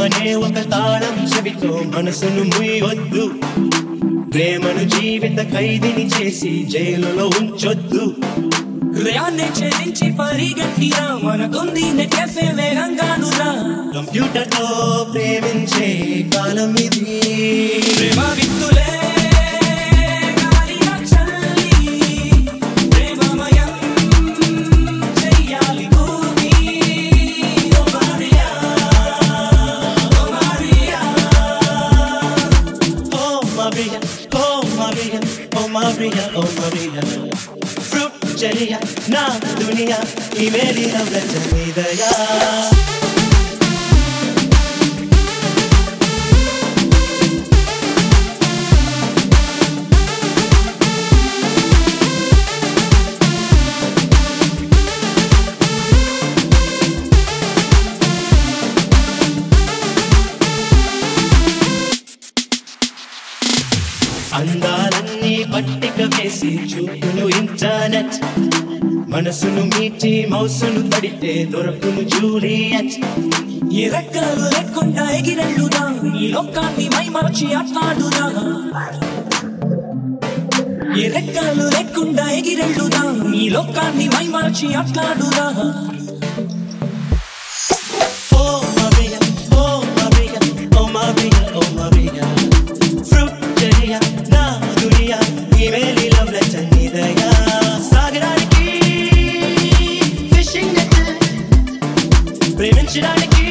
ప్రేమనే ఒక తాళం చెవితో మనసును ముయ్యొద్దు ప్రేమను జీవిత ఖైదీని చేసి జైలులో ఉంచొద్దు హృదయాన్ని ఛేదించి పరిగెట్టిరా మనకుంది నెట్లెఫే వేగంగానురా కంప్యూటర్ తో ప్రేమించే కాలం ఇది ప్రేమ విత్తులే గాలిలో చల్లి ప్రేమమయం చెయ్యాలి భూమి oh Maria oh Maria oh Maria, oh Maria, oh Maria, oh Maria. Fruit జలియా నా దునియా ఈ మేరీ రవ్వ జమీదయా అందాలన్నీ పట్టిక వేసి చూపును ఇంటర్నెట్ మనసును మీటి మౌసును తడితే దొరకును జూలియట్ ఈ రెక్కలు లేకుండా ఎగిరెళ్ళుదా ఈ లోకాన్ని మైమరచి ఆట్లాడుదా ఈ రెక్కలు లేకుండా ఎగిరెళ్ళుదా ఈ లోకాన్ని మైమరచి ఆట్లాడుదా ఓ Maria, oh Maria, oh Maria, oh Maria. Fruit జలియా నా దునియా ఈ మేరీ రవ్వ జమీదయా సాగరానికి ఫిషింగ్ నెట్ ప్రేమించడానికి